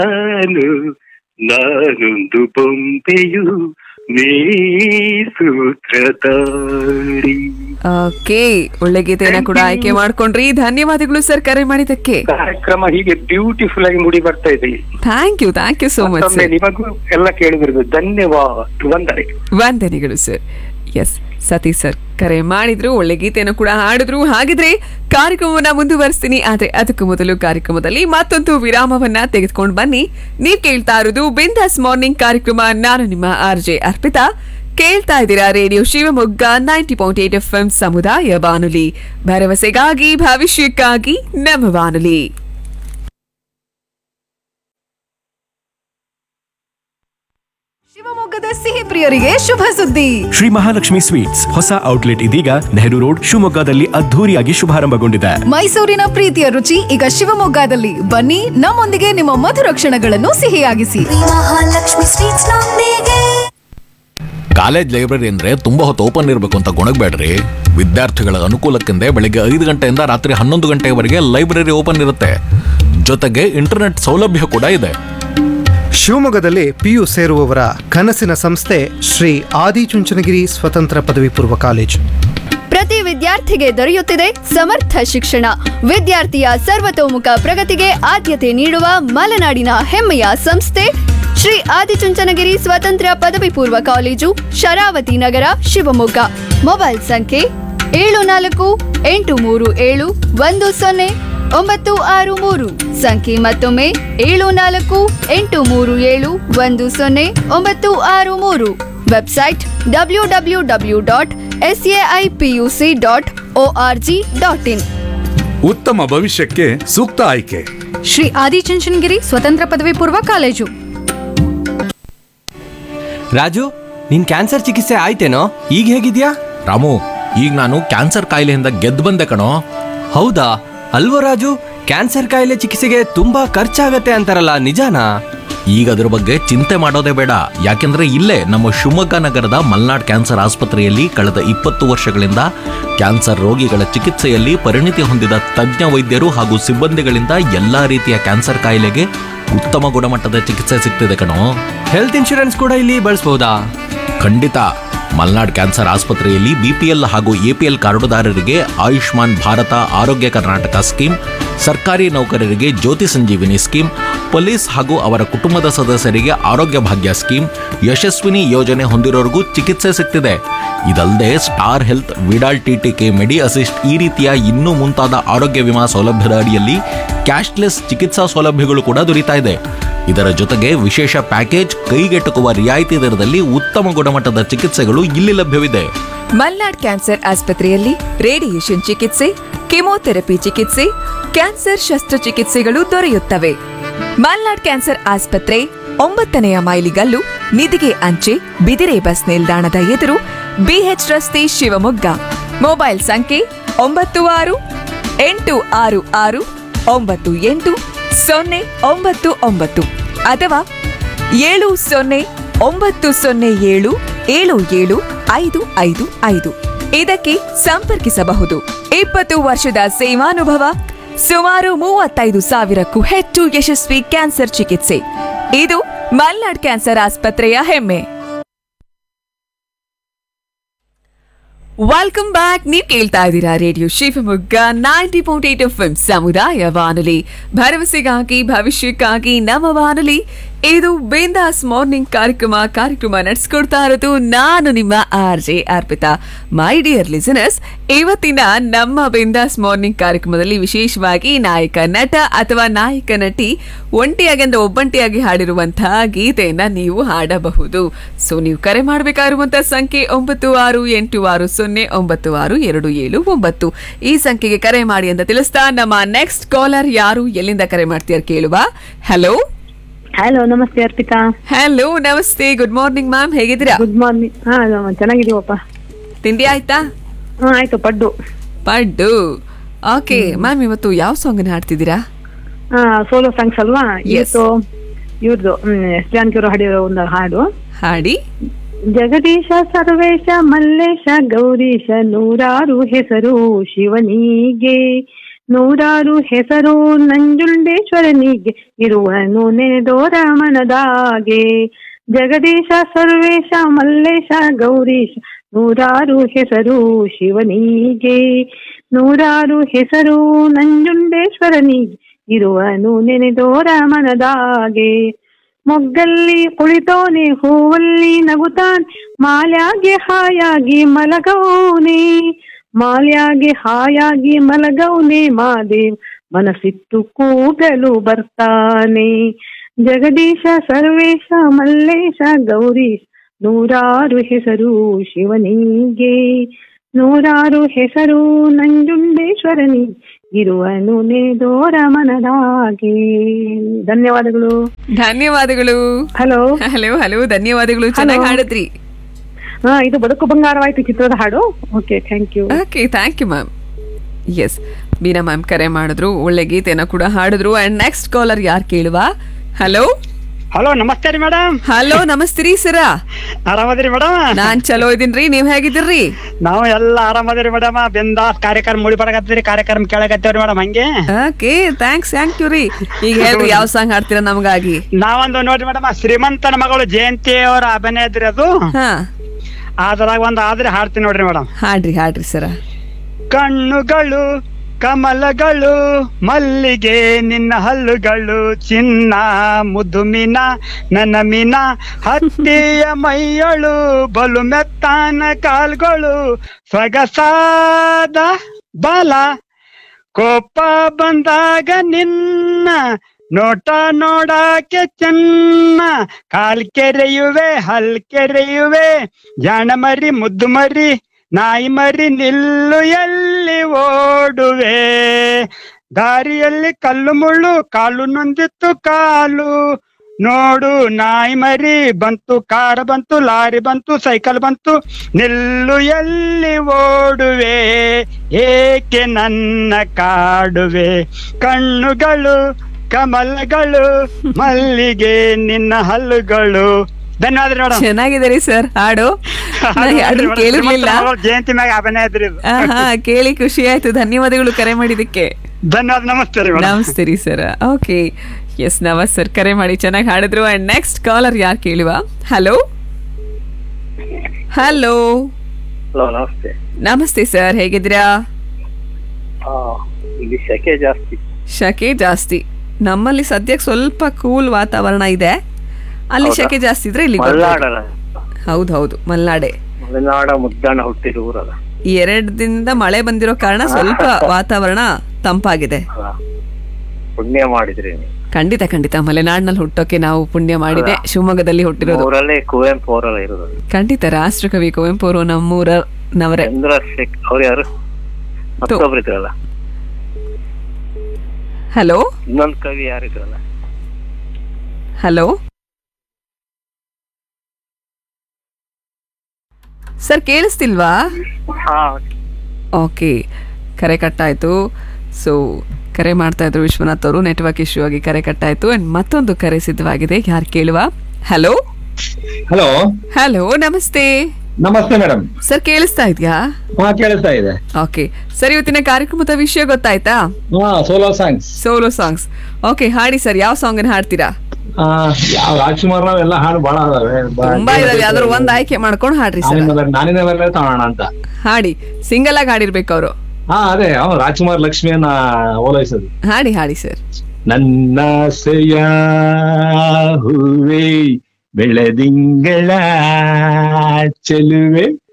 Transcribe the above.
ನಾನು ನಾನೊಂದು ಬೊಂಬೆಯು ನೀ ಸೂತ್ರಧಾರಿ ಓಕೆ ಒಳ್ಳೆ ಗೀತೆಯನ್ನ ಕೂಡ ಆಯ್ಕೆ ಮಾಡ್ಕೊಂಡ್ರಿ ಧನ್ಯವಾದಗಳು ಸರ್ ಕರೆ ಮಾಡಿದ್ದಕ್ಕೆ ಕಾರ್ಯಕ್ರಮ ಹೀಗೆ ಬ್ಯೂಟಿಫುಲ್ ಆಗಿ ಮೂಡಿ ಬರ್ತಾ ಇದೆ thank you thank you so much ಮತ್ತೊಮ್ಮೆ ಸರ್ ನಿಮಗೂ ಎಲ್ಲ ಕೇಳಿದಿರೋದು ಧನ್ಯವಾದ ವಂದನೆ ವಂದನೆಗಳು ಸರ್ ಎಸ್ ಸತೀಶ್ ಸರ್ ಕರೆ ಮಾಡಿದ್ರು ಒಳ್ಳೆ ಗೀತೆಯನ್ನು ಕೂಡ ಹಾಡಿದ್ರು ಹಾಗಿದ್ರೆ ಕಾರ್ಯಕ್ರಮವನ್ನ ಮುಂದುವರಿಸ್ತೀನಿ ಆದ್ರೆ ಅದಕ್ಕೂ ಮೊದಲು ಕಾರ್ಯಕ್ರಮದಲ್ಲಿ ಮತ್ತೊಂದು ವಿರಾಮವನ್ನ ತೆಗೆದುಕೊಂಡು ಬನ್ನಿ ನೀವ್ ಕೇಳ್ತಾ ಇರೋದು ಬಿಂದಾಸ್ ಮಾರ್ನಿಂಗ್ ಕಾರ್ಯಕ್ರಮ ನಾನು ನಿಮ್ಮ ಆರ್ ಜೆ ಅರ್ಪಿತಾ ಕೇಳ್ತಾ ಇದ್ದೀರಾ radio Shivamogga ninety point eight F M ಸಮುದಾಯ ಬಾನುಲಿ ಭರವಸೆಗಾಗಿ ಭವಿಷ್ಯಕ್ಕಾಗಿ ನಮ್ಮ ಬಾನುಲಿ ಶಿವಮೊಗ್ಗದ ಸಿಹಿ ಪ್ರಿಯರಿಗೆ ಶುಭ ಸುದ್ದಿ ಶ್ರೀ ಮಹಾಲಕ್ಷ್ಮಿ ಸ್ವೀಟ್ಸ್ ಹೊಸ ಔಟ್ಲೆಟ್ ಇದೀಗ ನೆಹರು ರೋಡ್ ಶಿವಮೊಗ್ಗದಲ್ಲಿ ಅದ್ಧೂರಿಯಾಗಿ ಶುಭಾರಂಭಗೊಂಡಿದೆ ಮೈಸೂರಿನ ಪ್ರೀತಿಯ ರುಚಿ ಈಗ ಶಿವಮೊಗ್ಗದಲ್ಲಿ ಬನ್ನಿ ನಮ್ಮೊಂದಿಗೆ ನಿಮ್ಮ ಮಧುರ ಕ್ಷಣಗಳನ್ನು ಸಿಹಿಯಾಗಿಸಿ ಮಹಾಲಕ್ಷ್ಮಿ ಸ್ವೀಟ್ಸ್ ನೊಂದಿಗೆ ಕಾಲೇಜ್ ಲೈಬ್ರರಿ ಅಂದ್ರೆ ತುಂಬಾ ಹೊತ್ತು ಓಪನ್ ಇರಬೇಕು ಅಂತ ಗೊಣಗಬೇಡ್ರಿ ವಿದ್ಯಾರ್ಥಿಗಳ ಅನುಕೂಲಕ್ಕೆಂದೇ ಬೆಳಿಗ್ಗೆ ಐದು ಗಂಟೆಯಿಂದ ರಾತ್ರಿ ಹನ್ನೊಂದು ಗಂಟೆವರೆಗೆ ಲೈಬ್ರರಿ ಓಪನ್ ಇರುತ್ತೆ ಜೊತೆಗೆ ಇಂಟರ್ನೆಟ್ ಸೌಲಭ್ಯ ಕೂಡ ಇದೆ ಶಿವಮೊಗ್ಗದಲ್ಲಿ ಪಿಯು ಸೇರುವವರ ಕನಸಿನ ಸಂಸ್ಥೆ ಶ್ರೀ ಆದಿಚುಂಚನಗಿರಿ ಸ್ವತಂತ್ರ ಪದವಿ ಪೂರ್ವ ಕಾಲೇಜು ಪ್ರತಿ ವಿದ್ಯಾರ್ಥಿಗೆ ದೊರೆಯುತ್ತಿದೆ ಸಮರ್ಥ ಶಿಕ್ಷಣ ವಿದ್ಯಾರ್ಥಿಯ ಸರ್ವತೋಮುಖ ಪ್ರಗತಿಗೆ ಆದ್ಯತೆ ನೀಡುವ ಮಲೆನಾಡಿನ ಹೆಮ್ಮೆಯ ಸಂಸ್ಥೆ ಶ್ರೀ ಆದಿಚುಂಚನಗಿರಿ ಸ್ವತಂತ್ರ ಪದವಿ ಪೂರ್ವ ಕಾಲೇಜು ಶರಾವತಿ ನಗರ ಶಿವಮೊಗ್ಗ ಮೊಬೈಲ್ ಸಂಖ್ಯೆ ಏಳು ನಾಲ್ಕು ಎಂಟು ಮೂರು ಏಳು ಒಂದು ಸೊನ್ನೆ ಒಂಬತ್ತು ಆರು ಮೂರು ಸಂಖ್ಯೆ ಮತ್ತೊಮ್ಮೆ ಏಳು ನಾಲ್ಕು ಎಂಟು ಮೂರು ಏಳು ಒಂದು ಸೊನ್ನೆ ಒಂಬತ್ತು ಆರು ಮೂರು website W W W dot S A I P U C dot O R G dot in ಉತ್ತಮ ಭವಿಷ್ಯಕ್ಕೆ ಸೂಕ್ತ ಆಯ್ಕೆ ಶ್ರೀ ಆದಿಚುಂಚನಗಿರಿ ಸ್ವತಂತ್ರ ಪದವಿ ಪೂರ್ವ ಕಾಲೇಜು ರಾಜು ನಿನ್ ಕ್ಯಾನ್ಸರ್ ಚಿಕಿತ್ಸೆ ಆಯ್ತೇನೋ ಈಗ ಹೇಗಿದ್ಯಾ ರಾಮು ಈಗ ನಾನು ಕ್ಯಾನ್ಸರ್ ಕಾಯಿಲೆಯಿಂದ ಗೆದ್ದು ಬಂದೆ ಕಣೋ ಹೌದಾ ಅಲ್ವೋ ರಾಜು ಕ್ಯಾನ್ಸರ್ ಕಾಯಿಲೆ ಚಿಕಿತ್ಸೆಗೆ ತುಂಬಾ ಖರ್ಚಾಗತ್ತೆ ಅಂತಾರಲ್ಲ ನಿಜಾನಾ ಈಗ ಅದ್ರ ಬಗ್ಗೆ ಚಿಂತೆ ಮಾಡೋದೇ ಬೇಡ ಯಾಕೆಂದ್ರೆ ಇಲ್ಲೇ ನಮ್ಮ ಶಿವಮೊಗ್ಗ ನಗರದ ಮಲ್ನಾಡ್ ಕ್ಯಾನ್ಸರ್ ಆಸ್ಪತ್ರೆಯಲ್ಲಿ ಕಳೆದ ಇಪ್ಪತ್ತು ವರ್ಷಗಳಿಂದ ಕ್ಯಾನ್ಸರ್ ರೋಗಿಗಳ ಚಿಕಿತ್ಸೆಯಲ್ಲಿ ಪರಿಣಿತಿ ಹೊಂದಿದ ತಜ್ಞ ವೈದ್ಯರು ಹಾಗೂ ಸಿಬ್ಬಂದಿಗಳಿಂದ ಎಲ್ಲಾ ರೀತಿಯ ಕ್ಯಾನ್ಸರ್ ಕಾಯಿಲೆಗೆ ಉತ್ತಮ ಗುಣಮಟ್ಟದ ಚಿಕಿತ್ಸೆ ಸಿಗ್ತಿದೆ ಕಣೋ ಹೆಲ್ತ್ ಇನ್ಶೂರೆನ್ಸ್ ಕೂಡ ಇಲ್ಲಿ ಬಳಸ್ಬೋದಾ ಖಂಡಿತ ಮಲ್ನಾಡ್ ಕ್ಯಾನ್ಸರ್ ಆಸ್ಪತ್ರೆಯಲ್ಲಿ ಬಿಪಿಎಲ್ ಹಾಗೂ ಎಪಿಎಲ್ ಕಾರ್ಡುದಾರರಿಗೆ ಆಯುಷ್ಮಾನ್ ಭಾರತ ಆರೋಗ್ಯ ಕರ್ನಾಟಕ ಸ್ಕೀಮ್ ಸರ್ಕಾರಿ ನೌಕರರಿಗೆ ಜ್ಯೋತಿ ಸಂಜೀವಿನಿ ಸ್ಕೀಮ್ ಪೊಲೀಸ್ ಹಾಗೂ ಅವರ ಕುಟುಂಬದ ಸದಸ್ಯರಿಗೆ ಆರೋಗ್ಯ ಭಾಗ್ಯ ಸ್ಕೀಮ್ ಯಶಸ್ವಿನಿ ಯೋಜನೆ ಹೊಂದಿರೋರಿಗೂ ಚಿಕಿತ್ಸೆ ಸಿಗ್ತಿದೆ ಇದಲ್ಲದೆ Star Health Vidal TTK Medi Assist ಈ ರೀತಿಯ ಇನ್ನೂ ಮುಂತಾದ ಆರೋಗ್ಯ ವಿಮಾ ಸೌಲಭ್ಯದ ಅಡಿಯಲ್ಲಿ ಕ್ಯಾಶ್ಲೆಸ್ ಚಿಕಿತ್ಸಾ ಸೌಲಭ್ಯಗಳು ಕೂಡ ದೊರೀತಾ ಇದೆ ಇದರ ಜೊತೆಗೆ ವಿಶೇಷ ಪ್ಯಾಕೇಜ್ ಕೈಗೆಟುಕುವ ರಿಯಾಯಿತಿ ದರದಲ್ಲಿ ಉತ್ತಮ ಗುಣಮಟ್ಟದ ಚಿಕಿತ್ಸೆಗಳು ಇಲ್ಲಿ ಲಭ್ಯವಿದೆ ಮಲ್ನಾಡ್ ಕ್ಯಾನ್ಸರ್ ಆಸ್ಪತ್ರೆಯಲ್ಲಿ ರೇಡಿಯೇಷನ್ ಚಿಕಿತ್ಸೆ ಕೆಮೊಥೆರಪಿ ಚಿಕಿತ್ಸೆ ಕ್ಯಾನ್ಸರ್ ಶಸ್ತ್ರಚಿಕಿತ್ಸೆಗಳು ದೊರೆಯುತ್ತವೆ ಮಲ್ನಾಡ್ ಕ್ಯಾನ್ಸರ್ ಆಸ್ಪತ್ರೆ ಒಂಬತ್ತನೆಯ ಮೈಲಿಗಲ್ಲು ನಿಧಿಗೆ ಅಂಚೆ ಬಿದಿರೆ ಬಸ್ ನಿಲ್ದಾಣದ ಎದುರು ಬಿಎಚ್ ರಸ್ತೆ ಶಿವಮೊಗ್ಗ ಮೊಬೈಲ್ ಸಂಖ್ಯೆ ಒಂಬತ್ತು ಆರು ಎಂಟು ಆರು ಆರು ಒಂಬತ್ತು ಎಂಟು ಸೊನ್ನೆ ಒಂಬತ್ತು ಒಂಬತ್ತು ಅಥವಾ ಏಳು ಸೊನ್ನೆ ಒಂಬತ್ತು ಸೊನ್ನೆ ಏಳು ಏಳು ಏಳು ಐದು ಐದು ಐದು ಇದಕ್ಕೆ ಸಂಪರ್ಕಿಸಬಹುದು ಇಪ್ಪತ್ತು ವರ್ಷದ ಸೇವಾನುಭವ ಸುಮಾರು ಮೂವತ್ತೈದು ಸಾವಿರಕ್ಕೂ ಹೆಚ್ಚು ಯಶಸ್ವಿ ಕ್ಯಾನ್ಸರ್ ಚಿಕಿತ್ಸೆ ಇದು ಮಲ್ನಾಡ್ ಕ್ಯಾನ್ಸರ್ ಆಸ್ಪತ್ರೆಯ ಹೆಮ್ಮೆ ವೆಲ್ಕಮ್ ಬ್ಯಾಕ್ ನೀವು ಕೇಳ್ತಾ ಇದ್ದೀರಾ radio Shivamogga ninety point eight F ಸಮುದಾಯ ಬಾನುಲಿ ಭರವಸೆಗಾಗಿ ಭವಿಷ್ಯಕ್ಕಾಗಿ ನಮ್ಮ ಬಾನುಲಿ ಇದು ಬಿಂದಾಸ್ ಮಾರ್ನಿಂಗ್ ಕಾರ್ಯಕ್ರಮ ಕಾರ್ಯಕ್ರಮ ನಡೆಸ್ಕೊಡ್ತಾ ಇರೋದು ನಾನು ನಿಮ್ಮ R J Arpita my dear listeners ಇವತ್ತಿನ ನಮ್ಮ ಬಿಂದಾಸ್ ಮಾರ್ನಿಂಗ್ ಕಾರ್ಯಕ್ರಮದಲ್ಲಿ ವಿಶೇಷವಾಗಿ ನಾಯಕ ನಟ ಅಥವಾ ನಾಯಕ ನಟಿ ಒಂಟಿಯಾಗಿ ಅಂದ್ರೆ ಒಬ್ಬಂಟಿಯಾಗಿ ಹಾಡಿರುವಂತಹ ಗೀತೆಯನ್ನ ನೀವು ಹಾಡಬಹುದು ಸೊ ನೀವು ಕರೆ ಮಾಡಬೇಕಾಗಿರುವಂತಹ ಸಂಖ್ಯೆ ಒಂಬತ್ತು ಆರು ಎಂಟು ಆರು ಸೊನ್ನೆ ಒಂಬತ್ತು ಆರು ಎರಡು ಏಳು ಒಂಬತ್ತು ಈ ಸಂಖ್ಯೆಗೆ ಕರೆ ಮಾಡಿ ಅಂತ ತಿಳಿಸ್ತಾ ನಮ್ಮ ನೆಕ್ಸ್ಟ್ ಕಾಲರ್ ಯಾರು ಎಲ್ಲಿಂದ ಕರೆ ಮಾಡ್ತೀರ ಕೇಳುವ ಹಲೋ ಹಲೋ ನಮಸ್ತೆ ಅರ್ಪಿತಾ ಹಲೋ ನಮಸ್ತೆ ಗುಡ್ ಮಾರ್ನಿಂಗ್ ಮ್ಯಾಮ್ ಹೇಗಿದ್ದೀರಾ ಗುಡ್ ಮಾರ್ನಿಂಗ್ ಹಾ ಚೆನ್ನಾಗಿದೀವಪ್ಪ ತಿಂಡಿ ಆಯ್ತಾ ಹಾ ಆಯ್ತು ಪಡ್ಡು ಪಡ್ಡು ಓಕೆ ಮ್ಯಾಮ್ ಇವತ್ತು ಯಾವ ಸಾಂಗ್ ಹಾಡ್ತಿದ್ದೀರಾ ಹಾ ಸೋಲೋ ಸಾಂಗ್ಸ್ ಅಲ್ವಾ ಇವತ್ತು ಇವ್ರದ್ದು ಎಸ್ ಜಾನಕಿಯವರು ಹಾಡಿರೋ ಒಂದು ಹಾಡು ಹಾಡಿ ಜಗದೀಶ ಸರ್ವೇಶ ಮಲ್ಲೇಶ ಗೌರೀಶ ನೂರಾರು ಹೆಸರು ಶಿವನಿಗೆ ನೂರಾರು ಹೆಸರು ನಂಜುಂಡೇಶ್ವರನಿಗೆ ಇರುವನು ನೆನೆದೋರ ಮನದಾಗೆ ಜಗದೀಶ ಸರ್ವೇಶ ಮಲ್ಲೇಶ ಗೌರೀಶ ನೂರಾರು ಹೆಸರು ಶಿವನಿಗೆ ನೂರಾರು ಹೆಸರು ನಂಜುಂಡೇಶ್ವರನಿಗೆ ಇರುವನು ನೆನೆದೋರ ಮನದಾಗೆ ಮೊಗ್ಗಲ್ಲಿ ಕುಳಿತೋನೆ ಹೂವಲ್ಲಿ ನಗುತ್ತಾನೆ ಮಾಲ್ಯಾಗೆ ಹಾಯಾಗಿ ಮಲಗೌನೆ ಮಾಲ್ಯಾಗೆ ಹಾಯಾಗಿ ಮಲಗೌನೆ ಮಾದೇವ್ ಮನಸ್ಸಿಟ್ಟು ಕೂಗಲು ಬರ್ತಾನೆ ಜಗದೀಶ ಸರ್ವೇಶ ಮಲ್ಲೇಶ ಗೌರೀಶ್ ನೂರಾರು ಹೆಸರು ಶಿವನಿಗೆ ನೂರಾರು ಹೆಸರು ನಂಜುಂಡೇಶ್ವರನಿ ಇರುವನು ನೇದೋರ ಮನದಾಗೆ ಧನ್ಯವಾದಗಳು ಧನ್ಯವಾದಗಳು ಹಲೋ ಹಲೋ ಹಲೋ ಧನ್ಯವಾದಗಳು ಚೆನ್ನಾಗಿ ಹಾಡಿದ್ರಿ ಹಾ ಇದು ಬದುಕು ಬಂಗಾರವಾಯ್ತು ಚಿತ್ರದ ಹಾಡು okay thank you okay thank you ma'am S Beena ma'am ಕರೆ ಮಾಡಿದ್ರು ಒಳ್ಳೆ ಗೀತೆನ ಕೂಡ ಹಾಡಿದ್ರು ಅಂಡ್ ನೆಕ್ಸ್ಟ್ ಕಾಲರ್ ಯಾರು ಕೇಳುವ ಹಲೋ ಹಲೋ ನಮಸ್ತೆ ರೀ ಮೇಡಮ್ ಹಲೋ ನಮಸ್ತೆ ರೀ ಸರ ಆರಾಮದಿರಿ ಮೇಡಮ್ ನಾನ್ ಚಲೋ ಇದೀನ್ರಿ ನೀವ್ ಹೇಗಿದ್ದೀರಿ ನಾವು ಎಲ್ಲ ಆರಾಮದಿರಿ ಮೇಡಮ್ ಬಿಂದಾಸ್ ಕಾರ್ಯಕ್ರಮ ಮುಡಿ ಪಡಕತ್ತೀರಿ ಕಾರ್ಯಕ್ರಮ ಕೇಳಕತ್ತೇವ್ರಿ ಮೇಡಮ್ ಹಂಗೆ ಓಕೆ ಥ್ಯಾಂಕ್ಸ್ ಥ್ಯಾಂಕ್ ಯು ರೀ ಈಗ ಹೇಳ್ರಿ ಯಾವ ಸಾಂಗ್ ಹಾಡ್ತೀರಾ ನಮಗಾಗಿ ನಾವೊಂದು ನೋಡ್ರಿ ಮೇಡಮ್ ಶ್ರೀಮಂತನ ಮಗಳು ಜಯಂತಿ ಅವರ ಅಭಿನಯ ಇದ್ರಿ ಅದು ಹಾ ಅದ್ರಾಗ ಒಂದು ಆದ್ರೆ ಹಾಡ್ತೀನಿ ನೋಡ್ರಿ ಮೇಡಮ್ ಹಾಡ್ರಿ ಹಾಡ್ರಿ ಸರ ಕಣ್ಣುಗಳು ಕಮಲಗಳು ಮಲ್ಲಿಗೆ ನಿನ್ನ ಹಲ್ಲುಗಳು ಚಿನ್ನ ಮುದ್ದು ಮೀನ ನನ್ನ ಮೀನ ಹತ್ತಿಯ ಮೈಯಳು ಬಲು ಮೆತ್ತಾನ ಕಾಲ್ಗಳು ಸೊಗಸಾದ ಬಾಲ ಕೋಪ ಬಂದಾಗ ನಿನ್ನ ನೋಟ ನೋಡಾಕೆ ಚೆನ್ನ ಕಾಲ್ ಕೆರೆಯುವೆ ಹಲ್ ಕೆರೆಯುವೆ ಜಾಣ ಮರಿ ಮುದ್ದು ಮರಿ ನಾಯಿ ಮರಿ ನಿಲ್ಲು ಎಲ್ಲಿ ಓಡುವೆ ದಾರಿಯಲ್ಲಿ ಕಲ್ಲು ಮುಳ್ಳು ಕಾಲು ನೊಂದಿತ್ತು ಕಾಲು ನೋಡು ನಾಯಿ ಮರಿ ಬಂತು ಕಾರ್ ಬಂತು ಲಾರಿ ಬಂತು ಸೈಕಲ್ ಬಂತು ನಿಲ್ಲು ಎಲ್ಲಿ ಓಡುವೆ ಏಕೆ ನನ್ನ ಕಾಡುವೆ ಕಣ್ಣುಗಳು ಕಮಲಗಳು ಮಲ್ಲಿಗೆ ನಿನ್ನ ಹಲ್ಲುಗಳು ಧನ್ಯವಾದ ಮೇಡಮ್ ಚೆನ್ನಾಗಿದೆ ರೀ ಸರ್ ಹಾಡು ನಾ ಯಾರು ಕೇಳಿರ್ಲಿಲ್ಲ ಜಯಂತಿ ಮ್ಯಾಗ ಅಭಿನಯ ಇದ್ರಿ ಇದು. ಆಹಾ ಕೇಳಿ ಖುಷಿ ಆಯ್ತು ಧನ್ಯವಾದಗಳು ಕರೆ ಮಾಡಿದಕ್ಕೆ ಧನ್ಯವಾದ ನಮಸ್ತೆ ರೀ ಮೇಡಮ್ ನಮಸ್ತೆ ರೀ ಸರ್ ಓಕೆ ಎಸ್ ನಮಸ್ ಸರ್ ಕರೆ ಮಾಡಿ ಚೆನ್ನಾಗಿ ಹಾಡಿದ್ರು ಅಂಡ್ ನೆಕ್ಸ್ಟ್ ಕಾಲರ್ ಯಾರು ಕೇಳುವ ಹಲೋ ಹಲೋ ಹಲೋ ನಮಸ್ತೆ ನಮಸ್ತೆ ಸರ್ ಹೇಗಿದ್ದೀರಾ ಆ, ಇಲ್ಲಿ ಸೆಕೆ ಜಾಸ್ತಿ ಶಕೆ ಜಾಸ್ತಿ ನಮ್ಮಲ್ಲಿ ಸದ್ಯಕ್ಕೆ ಸ್ವಲ್ಪ ಕೂಲ್ ವಾತಾವರಣ ಇದೆ ಅಲ್ಲಿ ಹೌದಾ? ಶಕೆ ಜಾಸ್ತಿ ಇದ್ರೆ ಇಲ್ಲಿ ಮಲ್ನಾಡಲ್ಲ ಹೌದು ಹೌದು ಮಲ್ನಾಡೆ ಮಲೆನಾಡ ಮುದ್ದಾಣ ಹುಟ್ಟಿದ ಊರಲ್ಲ ಈ ಎರಡ್ ದಿನದಿಂದ ಮಳೆ ಬಂದಿರೋ ಕಾರಣ ಸ್ವಲ್ಪ ವಾತಾವರಣ ತಂಪಾಗಿದೆ ಅಲ್ಲ. ಪುಣ್ಯ ಮಾಡಿದ್ರಿ ನೀವು ಖಂಡಿತ ಖಂಡಿತ ಮಲೆನಾಡಿನಲ್ಲಿ ಹುಟ್ಟೋಕೆ ನಾವು ಪುಣ್ಯ ಮಾಡಿದೆ ಶಿವಮೊಗ್ಗದಲ್ಲಿ ಹುಟ್ಟಿರೋದು ಊರಲ್ಲೇ ಕುವೆಂಪು ಅವರಲ್ಲ ಇರೋದು ಖಂಡಿತ ರಾಷ್ಟ್ರಕವಿ ಕುವೆಂಪು ಅವರು ನಮ್ಮೂರ ನವರೇ ಚಂದ್ರಶೇಖರ್ ಅವ್ರು ಯಾರು ಮತ್ತೊಬ್ರು ಇದ್ರಲ್ಲ ಹಲೋ ಇನ್ನೊಂದು ಕವಿ ಯಾರಿದ್ರಲ್ಲ ಹಲೋ ಸರ್ ಕೇಳಿಸ್ತಿಲ್ವಾ ಹಾ ಓಕೆ ಕರೆ ಕಟ್ಟಾಯ್ತು ಸೊ ಕರೆ ಮಾಡ್ತಾ ಇದ್ರು ವಿಶ್ವನಾಥ್ ಅವರು ನೆಟ್ವರ್ಕ್ ಇಶ್ಯೂ ಆಗಿ ಕರೆ ಕಟ್ಟಾಯ್ತು ಅಂಡ್ ಮತ್ತೊಂದು ಕರೆ ಸಿದ್ಧವಾಗಿದೆ ಯಾರು ಕೇಳುವ ಹಲೋ ಹಲೋ ಹಲೋ ನಮಸ್ತೆ ನಮಸ್ತೆ ಮೇಡಮ್ ಸರ್ ಕೇಳಿಸ್ತಾ ಇದೆಯಾ ಹಾ ಕೇಳಿಸ್ತಾ ಇದೆ ಓಕೆ ಸರ್ ಇವತ್ತಿನ ಕಾರ್ಯಕ್ರಮದ ವಿಷಯ ಗೊತ್ತಾಯ್ತಾ ಹಾ solo songs solo songs okay ಹಾಡಿ ಸರ್ ಯಾವ ಸಾಂಗ್ ಹಾಡ್ತೀರಾ ಯಾವ ರಾಜ್ಕುಮಾರ್ ರಾವ್ ಎಲ್ಲ ಹಾಡು ಬಹಳ ಅದಾವೆ ತುಂಬಾ ಇದಾವೆ ಯಾವ್ದಾದ್ರು ಒಂದ್ ಆಯ್ಕೆ ಮಾಡ್ಕೊಂಡು ಹಾಡ್ರಿ ಸರ್ ನಾನಿನ ಮೇಲೆ ತಗೋಣ ಅಂತ ಹಾಡಿ ಸಿಂಗಲ್ ಆಗಿ ಹಾಡಿರ್ಬೇಕು ಅವರು ಹಾ ಅದೇ ಅವ್ನು ರಾಜ್ಕುಮಾರ್ ಲಕ್ಷ್ಮಿಯನ್ನ ಓಲೈಸೋದು ಹಾಡಿ ಹಾಡಿ ಸರ್ ನನ್ನಾಸೆಯ ಹೂವೇ ಬೆಳೆದಿಂಗಳ ಚೆಲುವೆ